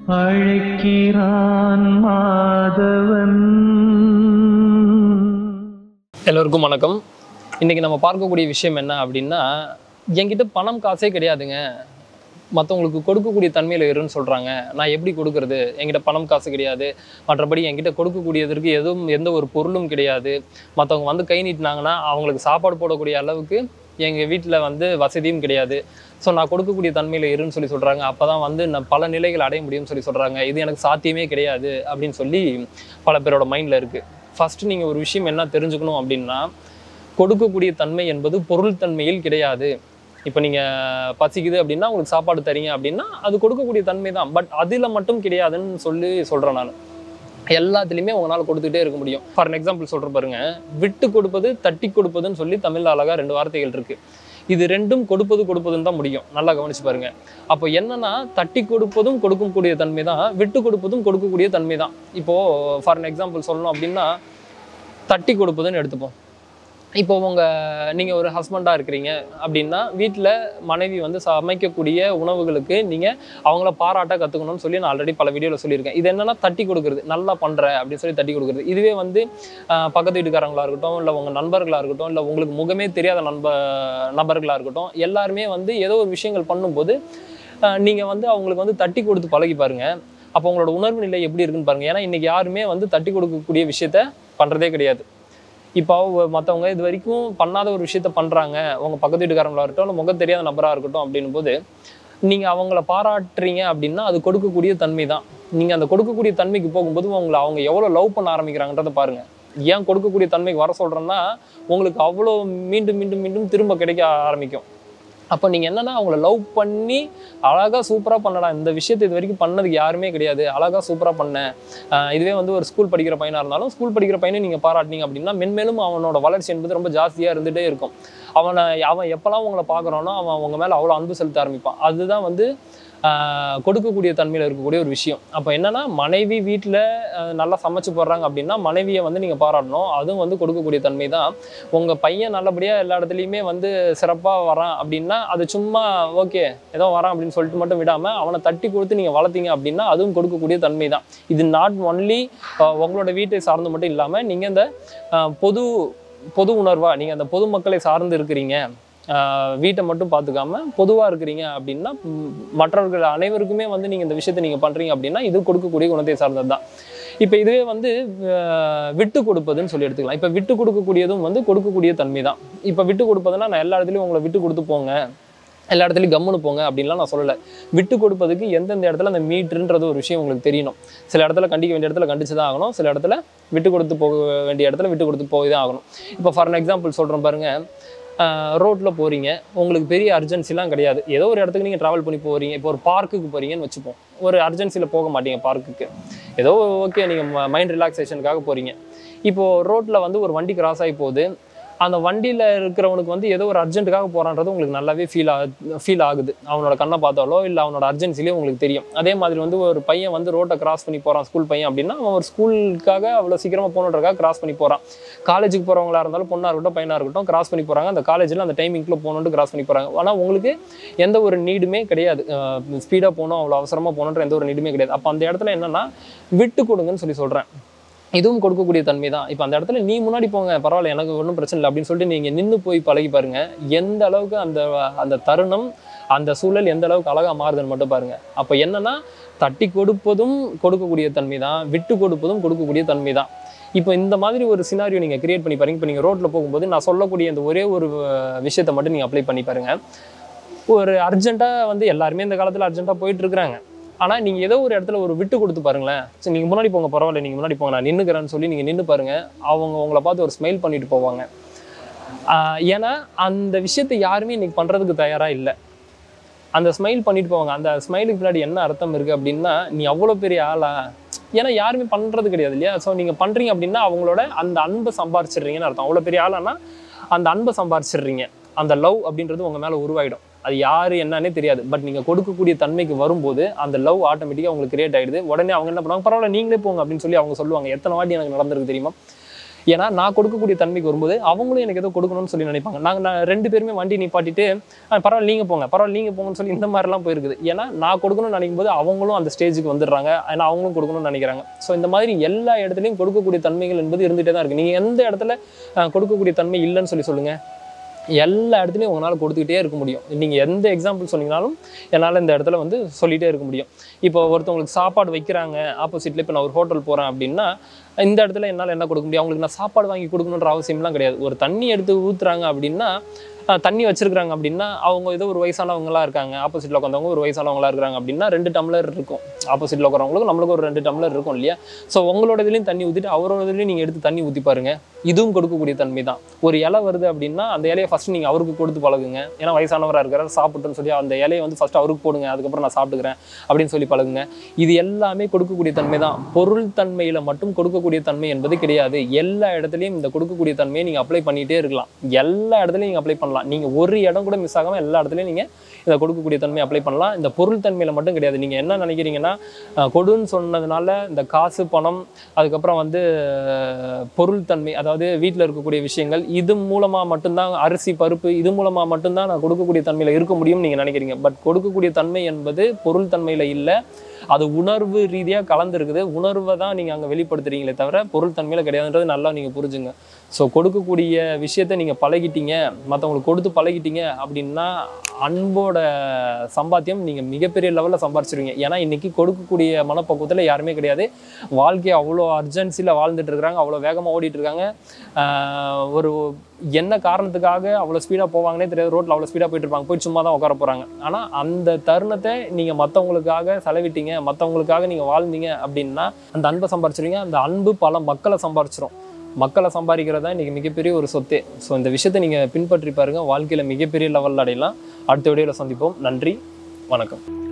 அழைக்கிறான் மாதவன் எல்லோருக்கும் வணக்கம் இன்றைக்கி நம்ம பார்க்கக்கூடிய விஷயம் என்ன அப்படின்னா என்கிட்ட பணம் காசே கிடையாதுங்க மற்றவங்களுக்கு கொடுக்கக்கூடிய தன்மையில் இருன்னு சொல்கிறாங்க நான் எப்படி கொடுக்கறது என்கிட்ட பணம் காசு கிடையாது மற்றபடி என்கிட்ட கொடுக்கக்கூடியதற்கு எதுவும் எந்த ஒரு பொருளும் கிடையாது மற்றவங்க வந்து கை நீட்டினாங்கன்னா அவங்களுக்கு சாப்பாடு போடக்கூடிய அளவுக்கு எங்கள் வீட்டில் வந்து வசதியும் கிடையாது ஸோ நான் கொடுக்கக்கூடிய தன்மையில் இருன்னு சொல்லி சொல்கிறாங்க அப்போ தான் வந்து நான் பல நிலைகள் அடைய முடியும்னு சொல்லி சொல்கிறாங்க இது எனக்கு சாத்தியமே கிடையாது அப்படின்னு சொல்லி பல பேரோட மைண்டில் இருக்குது ஃபஸ்ட்டு நீங்கள் ஒரு விஷயம் என்ன தெரிஞ்சுக்கணும் அப்படின்னா கொடுக்கக்கூடிய தன்மை என்பது பொருள் தன்மையில் கிடையாது இப்போ நீங்கள் பசிக்குது அப்படின்னா உங்களுக்கு சாப்பாடு தரீங்க அப்படின்னா அது கொடுக்கக்கூடிய தன்மை தான் பட் அதில் மட்டும் கிடையாதுன்னு சொல்லி சொல்கிறேன் நான் எல்லாத்துலேயுமே உங்களால் கொடுத்துட்டே இருக்க முடியும் ஃபார் எக்ஸாம்பிள் சொல்கிற பாருங்க விட்டு கொடுப்பது தட்டி கொடுப்பதுன்னு சொல்லி தமிழ்ல அழகாக ரெண்டு வார்த்தைகள் இருக்குது இது ரெண்டும் கொடுப்பது கொடுப்பதுன்னு தான் முடியும் நல்லா கவனிச்சு பாருங்க அப்போ என்னன்னா தட்டி கொடுப்பதும் கொடுக்கக்கூடிய தன்மை தான் விட்டு கொடுப்பதும் கொடுக்கக்கூடிய தன்மை தான் இப்போது ஃபார் எக்ஸாம்பிள் சொல்லணும் அப்படின்னா தட்டி கொடுப்பதுன்னு எடுத்துப்போம் இப்போ உங்கள் நீங்கள் ஒரு ஹஸ்பண்டாக இருக்கிறீங்க அப்படின்னா வீட்டில் மனைவி வந்து சமைக்கக்கூடிய உணவுகளுக்கு நீங்கள் அவங்கள பாராட்ட கற்றுக்கணும்னு சொல்லி நான் ஆல்ரெடி பல வீடியோவில் சொல்லியிருக்கேன் இது என்னன்னா தட்டி கொடுக்குறது நல்லா பண்ணுற அப்படின்னு சொல்லி தட்டி கொடுக்குறது இதுவே வந்து ஆஹ், பக்கத்து வீட்டுக்காரங்களா இருக்கட்டும் இல்லை உங்கள் நண்பர்களாக இருக்கட்டும் இல்லை உங்களுக்கு முகமே தெரியாத நண்ப நபர்களாக இருக்கட்டும் எல்லாருமே வந்து ஏதோ ஒரு விஷயங்கள் பண்ணும்போது நீங்கள் வந்து அவங்களுக்கு வந்து தட்டி கொடுத்து பழகி பாருங்க அப்போ உங்களோட உணர்வு நிலை எப்படி இருக்குன்னு பாருங்க ஏன்னா இன்னைக்கு யாருமே வந்து தட்டி கொடுக்கக்கூடிய விஷயத்த பண்ணுறதே கிடையாது இப்போ மற்றவங்க இது வரைக்கும் பண்ணாத ஒரு விஷயத்த பண்ணுறாங்க உங்கள் பக்கத்து வீட்டுக்காரங்களா இருக்கட்டும் இல்லை முகம் தெரியாத நபராக இருக்கட்டும் அப்படின்னும் போது நீங்கள் அவங்கள பாராட்டுறீங்க அப்படின்னா அது கொடுக்கக்கூடிய தன்மை தான் நீங்கள் அந்த கொடுக்கக்கூடிய தன்மைக்கு போகும்போது உங்களை அவங்க எவ்வளோ லவ் பண்ண ஆரம்பிக்கிறாங்கன்றத பாருங்க ஏன் கொடுக்கக்கூடிய தன்மைக்கு வர சொல்கிறேன்னா உங்களுக்கு அவ்வளோ மீண்டும் மீண்டும் மீண்டும் திரும்ப கிடைக்க ஆரம்பிக்கும் அப்போ நீங்கள் என்னன்னா அவங்கள லவ் பண்ணி அழகாக சூப்பராக பண்ணடா இந்த விஷயத்தை இது வரைக்கும் பண்ணதுக்கு யாருமே கிடையாது அழகாக சூப்பராக பண்ணேன் ஆஹ் இதுவே வந்து ஒரு ஸ்கூல் படிக்கிற பையனாக இருந்தாலும் ஸ்கூல் படிக்கிற பையனை நீங்கள் பாராட்டினீங்க அப்படின்னா மென்மேலும் அவனோட வளர்ச்சி என்பது ரொம்ப ஜாஸ்தியாக இருந்துகிட்டே இருக்கும் அவனை அவன் எப்போல்லாம் உங்களை பார்க்குறானோ அவன் அவங்க மேலே அவ்வளோ அன்பு செலுத்த ஆரம்பிப்பான் அதுதான் வந்து ஆஹ் கொடுக்கக்கூடிய தன்மையில் இருக்கக்கூடிய ஒரு விஷயம் அப்போ என்னன்னா மனைவி வீட்டில் நல்லா சமைச்சு போடுறாங்க அப்படின்னா மனைவியை வந்து நீங்கள் பாராட்டணும் அதுவும் வந்து கொடுக்கக்கூடிய தன்மை தான் உங்கள் பையன் நல்லபடியாக எல்லா இடத்துலையுமே வந்து சிறப்பாக வரான் அப்படின்னா அது சும்மா ஓகே ஏதோ வரான் அப்படின்னு சொல்லிட்டு மட்டும் விடாமல் அவனை தட்டி கொடுத்து நீங்கள் வளர்த்தீங்க அப்படின்னா அதுவும் கொடுக்கக்கூடிய தன்மை தான் இது நாட் ஒன்லி உங்களோட வீட்டை சார்ந்து மட்டும் இல்லாமல் நீங்கள் இந்த ஆஹ், பொது பொது உணர்வா நீங்கள் அந்த பொதுமக்களை சார்ந்து இருக்கிறீங்க ஆஹ், வீட்டை மட்டும் பார்த்துக்காம பொதுவாக இருக்கிறீங்க அப்படின்னா ம், மற்றவர்கள் அனைவருக்குமே வந்து நீங்கள் இந்த விஷயத்தை நீங்கள் பண்ணுறீங்க அப்படின்னா இது கொடுக்கக்கூடிய குணத்தை சார்ந்தது தான் இப்போ இதுவே வந்து ஆஹ், விட்டு கொடுப்பதுன்னு சொல்லி எடுத்துக்கலாம் இப்போ விட்டு கொடுக்கக்கூடியதும் வந்து கொடுக்கக்கூடிய தன்மை தான் இப்போ விட்டு கொடுப்பதுன்னா நான் எல்லா இடத்துலையும் உங்களை விட்டு கொடுத்து போங்க எல்லா இடத்துலையும் கம்முன்னு போங்க அப்படின்லாம் நான் சொல்லலை விட்டு கொடுப்பதுக்கு எந்தெந்த இடத்துல அந்த மீட்டருன்றது ஒரு விஷயம் உங்களுக்கு தெரியணும் சில இடத்துல கண்டிக்க வேண்டிய இடத்துல கண்டிச்சு தான் ஆகணும் சில இடத்துல விட்டு கொடுத்து போக வேண்டிய இடத்துல விட்டு கொடுத்து போய் தான் ஆகணும் இப்போ ஃபார் எக்ஸாம்பிள் சொல்கிறேன் பாருங்க ரோட்டில் போகிறீங்க உங்களுக்கு பெரிய அர்ஜென்சிலாம் கிடையாது ஏதோ ஒரு இடத்துக்கு நீங்கள் ட்ராவல் பண்ணி போகிறீங்க இப்போ ஒரு பார்க்குக்கு போகிறீங்கன்னு வச்சுப்போம் ஒரு அர்ஜென்சியில் போக மாட்டீங்க பார்க்குக்கு ஏதோ ஓகே நீங்கள் மைண்ட் ரிலாக்ஸேஷனுக்காக போகிறீங்க இப்போது ரோட்டில் வந்து ஒரு வண்டி கிராஸ் ஆகி போகுது அந்த வண்டியில் இருக்கிறவனுக்கு வந்து ஏதோ ஒரு அர்ஜென்ட்டுக்காக போகிறான்றது உங்களுக்கு நல்லாவே ஃபீல் ஆ ஃபீல் ஆகுது அவனோட கண்ணை பார்த்தாலோ இல்லை அவனோட அர்ஜென்சிலேயே உங்களுக்கு தெரியும் அதே மாதிரி வந்து ஒரு பையன் வந்து ரோட்டை கிராஸ் பண்ணி போகிறான் ஸ்கூல் பையன் அப்படின்னா அவன் ஒரு ஸ்கூலுக்காக அவ்வளோ சீக்கிரமாக போகணுன்றக்காக கிராஸ் பண்ணி போகிறான் காலேஜுக்கு போகிறவங்களா இருந்தாலும் பொண்ணாக இருக்கட்டும் பையனாக இருக்கட்டும் கிராஸ் பண்ணி போகிறாங்க அந்த காலேஜில் அந்த டைமிங்க்குள்ளே போகணுன்ட்டு கிராஸ் பண்ணி போகிறாங்க ஆனால் உங்களுக்கு எந்த ஒரு நீடுமே கிடையாது ஸ்பீடாக போகணும் அவ்வளோ அவசரமாக போகணுன்ற எந்த ஒரு நீடுமே கிடையாது அப்போ அந்த இடத்துல என்னென்னா விட்டு கொடுங்கன்னு சொல்லி சொல்கிறேன் இதுவும் கொடுக்கக்கூடிய தன்மை தான் இப்போ அந்த இடத்துல நீ முன்னாடி போங்க பரவாயில்ல எனக்கு ஒன்றும் பிரச்சனை இல்லை அப்படின்னு சொல்லிட்டு நீங்கள் நின்று போய் பழகி பாருங்க எந்த அளவுக்கு அந்த அந்த தருணம் அந்த சூழல் எந்த அளவுக்கு அழகாக மாறுதுன்னு மட்டும் பாருங்க அப்போ என்னன்னா தட்டி கொடுப்பதும் கொடுக்கக்கூடிய தன்மை தான் விட்டு கொடுப்பதும் கொடுக்கக்கூடிய தன்மை தான் இப்போ இந்த மாதிரி ஒரு சினாரியோ நீங்கள் கிரியேட் பண்ணி பாருங்க இப்போ நீங்கள் ரோட்டில் போகும்போது நான் சொல்லக்கூடிய இந்த ஒரே ஒரு அஹ், விஷயத்தை மட்டும் நீங்கள் அப்ளை பண்ணி பாருங்க ஒரு அர்ஜென்ட்டாக வந்து எல்லாருமே இந்த காலத்தில் அர்ஜென்ட்டாக போயிட்டு இருக்கிறாங்க ஆனால் நீங்கள் ஏதோ ஒரு இடத்துல ஒரு விட்டு கொடுத்து பாருங்களேன் சரி நீங்கள் முன்னாடி போங்க பரவாயில்ல நீங்கள் முன்னாடி போங்க நான் நின்றுக்கிறேன்னு சொல்லி நீங்கள் நின்று பாருங்க அவங்க உங்களை பார்த்து ஒரு ஸ்மைல் பண்ணிட்டு போவாங்க ஆஹ் ஏன்னா அந்த விஷயத்தை யாருமே இன்னைக்கு பண்ணுறதுக்கு தயாராக இல்லை அந்த ஸ்மைல் பண்ணிட்டு போவாங்க அந்த ஸ்மைலுக்கு பின்னாடி என்ன அர்த்தம் இருக்குது அப்படின்னா நீ அவ்வளோ பெரிய ஆளா ஏன்னா யாருமே பண்ணுறது கிடையாது இல்லையா ஸோ நீங்கள் பண்ணுறீங்க அப்படின்னா அவங்களோட அந்த அன்பை சம்பாரிச்சிடுறீங்கன்னு அர்த்தம் அவ்வளோ பெரிய ஆளானா அந்த அன்பை சம்பாரிச்சிடுறீங்க அந்த லவ் அப்படின்றது உங்கள் மேலே உருவாயிடும் அது யார் என்னன்னே தெரியாது பட் நீங்கள் கொடுக்கக்கூடிய தன்மைக்கு வரும்போது அந்த லவ் ஆட்டோமேட்டிக்காக உங்களுக்கு கிரியேட் ஆயிடுது உடனே அவங்க என்ன பண்ணுவாங்க பரவாயில்ல நீங்களே போங்க அப்படின்னு சொல்லி அவங்க சொல்லுவாங்க எத்தனை வாட்டி எனக்கு நடந்திருக்கு தெரியுமா ஏன்னா நான் கொடுக்கக்கூடிய தன்மைக்கு வரும்போது அவங்களும் எனக்கு ஏதோ கொடுக்கணும்னு சொல்லி நினைப்பாங்க நாங்கள் நான் ரெண்டு பேருமே வண்டி நிப்பாட்டிட்டு "ஆ, பரவாயில்ல நீங்கள் போங்க பரவாயில்ல நீங்கள் போங்கன்னு சொல்லி இந்த மாதிரிலாம் போயிருக்குது ஏன்னா நான் கொடுக்கணும்னு நினைக்கும் போது அவங்களும் அந்த ஸ்டேஜுக்கு வந்துடுறாங்க ஏன்னா அவங்களும் கொடுக்கணும்னு நினைக்கிறாங்க ஸோ இந்த மாதிரி எல்லா இடத்துலையும் கொடுக்கக்கூடிய தன்மைகள் என்பது இருந்துகிட்டே தான் இருக்குது நீங்கள் எந்த இடத்துல அஹ், கொடுக்கக்கூடிய தன்மை இல்லைன்னு சொல்லி சொல்லுங்கள் எல்லா இடத்துலையும் உங்களால் கொடுத்துக்கிட்டே இருக்க முடியும் நீங்கள் எந்த எக்ஸாம்பிள் சொன்னீங்கனாலும் என்னால் இந்த இடத்துல வந்து சொல்லிகிட்டே இருக்க முடியும் இப்போ ஒருத்தவங்களுக்கு சாப்பாடு வைக்கிறாங்க ஆப்போசிட்டில் இப்போ நான் ஒரு ஹோட்டல் போகிறேன் அப்படின்னா இந்த இடத்துல என்னால் என்ன கொடுக்க முடியும் அவங்களுக்கு நான் சாப்பாடு வாங்கி கொடுக்கணுன்ற அவசியம்லாம் கிடையாது ஒரு தண்ணி எடுத்து ஊற்றுறாங்க அப்படின்னா அஹ், தண்ணி வச்சிருக்காங்க அப்படின்னா அவங்க ஏதோ ஒரு வயசானவங்களா இருக்காங்க ஆப்போசிட்டில் உட்காந்தவங்க ஒரு வயசானவங்களா இருக்காங்க அப்படின்னா ரெண்டு டம்ளர் இருக்கும் ஆப்போசிட்டில் உட்காரவங்களுக்கு நம்மளுக்கு ஒரு ரெண்டு டம்ளர் இருக்கும் இல்லையா ஸோ உங்களோட இதுலேயும் தண்ணி ஊற்றிட்டு அவரோட இதுலேயும் நீங்கள் எடுத்து தண்ணி ஊற்றி பாருங்க இதுவும் கொடுக்கக்கூடிய தன்மை தான் ஒரு இலை வருது அப்படின்னா அந்த இலையை ஃபர்ஸ்ட் நீங்கள் அவருக்கு கொடுத்து பழகுங்க ஏன்னா வயசானவராக இருக்கிறார் சாப்பிட்டுன்னு சொல்லி அந்த இலையை வந்து ஃபர்ஸ்ட் அவருக்கு போடுங்க அதுக்கப்புறம் நான் சாப்பிட்டுக்கிறேன் அப்படின்னு சொல்லி பழகுங்க இது எல்லாமே கொடுக்கக்கூடிய தன்மை தான் பொருள் தன்மையில் மட்டும் கொடுக்கக்கூடிய தன்மை என்பது கிடையாது எல்லா இடத்துலையும் இந்த கொடுக்கக்கூடிய தன்மையை நீங்கள் அப்ளை பண்ணிகிட்டே இருக்கலாம் எல்லா இடத்துலையும் நீங்கள் அப்ளை பண்ணலாம் நீங்கள் ஒரு இடம் கூட மிஸ் ஆகாமல் எல்லா இடத்துலையும் நீங்கள் இதை கொடுக்கக்கூடிய தன்மை அப்ளை பண்ணலாம் இந்த பொருள் தன்மையில் மட்டும் கிடையாது நீங்கள் என்ன நினைக்கிறீங்கன்னா அஹ், கொடுன்னு சொன்னதுனால இந்த காசு பணம் அதுக்கப்புறம் வந்து அஹ், பொருள் தன்மை அதாவது வீட்டில் இருக்கக்கூடிய விஷயங்கள் இது மூலமாக மட்டும்தான் அரிசி பருப்பு இது மூலமாக மட்டும்தான் நான் கொடுக்கக்கூடிய தன்மையில் இருக்க முடியும்னு நீங்கள் நினைக்கிறீங்க பட் கொடுக்கக்கூடிய தன்மை என்பது பொருள் தன்மையில் இல்லை அது உணர்வு ரீதியாக கலந்துருக்குது உணர்வை தான் நீங்கள் அங்கே வெளிப்படுத்துறீங்களே தவிர பொருள் தன்மையில் கிடையாதுன்றது நல்லா நீங்கள் புரிஞ்சுங்க ஸோ கொடுக்கக்கூடிய விஷயத்த நீங்கள் பழகிட்டீங்க மற்றவங்களுக்கு கொடுத்து பழகிட்டீங்க அப்படின்னா அன்போட சம்பாத்தியம் நீங்கள் மிகப்பெரிய லெவலில் சம்பாரிச்சிருவீங்க ஏன்னா இன்னைக்கு கொடுக்கக்கூடிய மனப்பக்குவத்தில் யாருமே கிடையாது வாழ்க்கையை அவ்வளோ அர்ஜென்சியில் வாழ்ந்துட்டு இருக்கிறாங்க அவ்வளோ வேகமாக ஓடிட்டு இருக்காங்க ஆஹ் ஒரு என்ன காரணத்துக்காக அவ்வளோ ஸ்பீடாக போவாங்கன்னே தெரியாது ரோட்டில் அவ்வளோ ஸ்பீடாக போயிட்டு இருப்பாங்க போய் சும்மா தான் உட்கார போகிறாங்க ஆனால் அந்த தருணத்தை நீங்கள் மற்றவங்களுக்காக செலவிட்டீங்க மற்றவங்களுக்காக நீங்கள் வாழ்ந்தீங்க அப்படின்னா அந்த அன்பை சம்பாரிச்சிருவீங்க அந்த அன்பு பல மக்களை சம்பாரிச்சிரும் மக்களை சம்பாதிக்கிறது தான் இன்றைக்கி மிகப்பெரிய ஒரு சொத்தே ஸோ இந்த விஷயத்தை நீங்கள் பின்பற்றி பாருங்கள் வாழ்க்கையில் மிகப்பெரிய லெவலில் அடையலாம் அடுத்த வீடியோவில் சந்திப்போம் நன்றி வணக்கம்